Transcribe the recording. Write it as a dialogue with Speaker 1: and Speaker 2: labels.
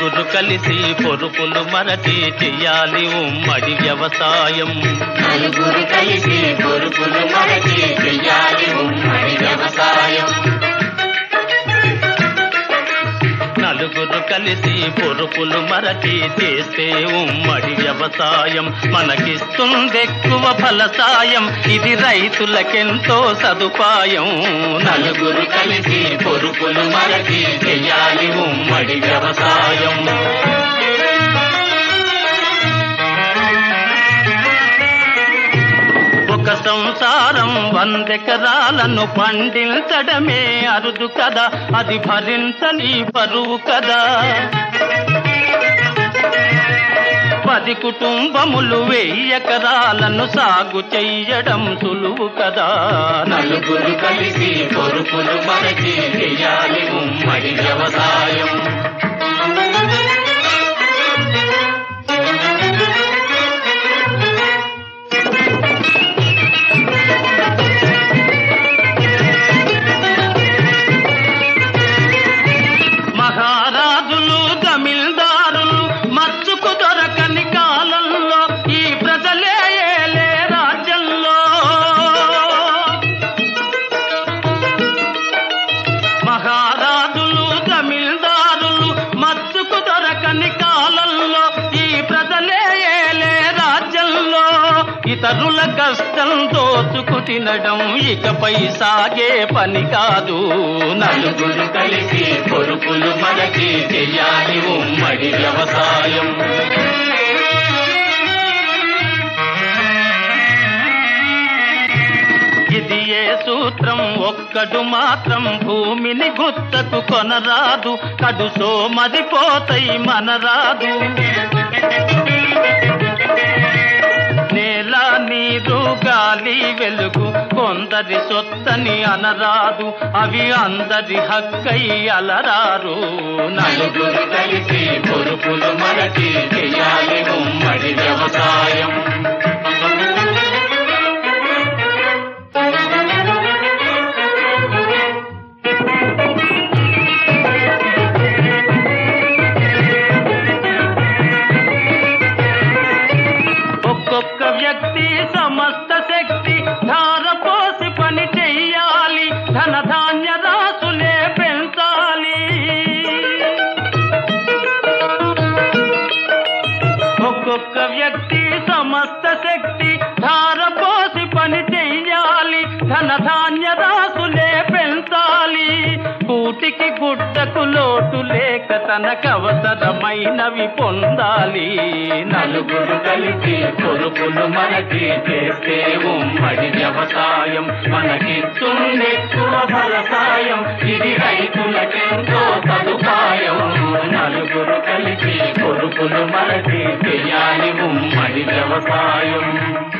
Speaker 1: నలుగురు కలిసి పొరుపులు మరచి చెయ్యాలి ఉమ్మడి వ్యవసాయం
Speaker 2: నలుగురు కలిసి పొరుపులు మరచి చెయ్యాలి ఉమ్మడి వ్యవసాయం
Speaker 1: నలుగురు కలిసి పొరుపులు మరచి చేస్తే ఉమ్మడి వ్యవసాయం మనకిస్తుందెక్కువ ఫలసాయం ఇది రైతులకెంతో సదుపాయం
Speaker 2: నలుగురు కలిసి పొరుపులు మరచి చెయ్యాలి ఉమ్మడి వ్యవసాయం
Speaker 1: ఒక సంసారం వందెకరాలను పండించడమే అరుదు కదా అది భరించని పరువు కదా పది కుటుంబములు వెయ్యి ఎకరాలను సాగు చెయ్యడం సులువు కదా
Speaker 2: నలుగురు కలిసి పొరుపులు మరచి చెయ్యాలి ఉమ్మడి వ్యవసాయం
Speaker 1: మహారాజులు జమీల్దారులు మచ్చుకు దొరకని కాలంలో ఈ ప్రజలే ఏలే రాజ్యంలో మహారాజులు జమీల్దారులు మచ్చుకు దొరకని కాలంలో ఈ ప్రజలే ఏలే రాజ్యంలో ఇతరుల కష్టం దోచుకు తినడం ఇకపై సాగే పని కాదు నలుగురు
Speaker 2: నలుగురు కలిసి పొరుపులు మరచి చెయ్యాలి ఉమ్మడి వ్యవసాయం
Speaker 1: ఇది ఏ సూత్రం ఒక్కడు మాత్రం భూమిని గుత్తకు కొనరాదు కడు సోమదిపోతాయి మనరాదు నేల నీరు గాలి వెలుగు కొందరి సొత్తని అనరాదు అవి అందరి హక్కై అలరారు నలుగురు
Speaker 2: నలుగురు కలిసి పొరుపులు మరచి చెయ్యాలి ఉమ్మడి వ్యవసాయం
Speaker 1: ఒక్కొక్క వ్యక్తి సమస్త శక్తి ధారపోసి పని చెయ్యాలి ధన ధాన్య రాసులే పెంచాలి ఒక్కొక్క వ్యక్తి సమస్త శక్తి ధారపోసి పని చెయ్యాలి ధన ధాన్య రాసులే పెంచాలి కూటికి గుడ్డకు లోటు లేక తనకవసరమైనవి పొందాలి
Speaker 2: నలుగురు కలిసి పొరుపులు మనకి చేస్తే ఉమ్మడి వ్యవసాయం మనకిస్తుందెక్కువ ఫలసాయం ఇది రైతులకెంతో సదుపాయం నలుగురు కలిసి పొరుపులు మనకి చేయాలి ఉమ్మడి వ్యవసాయం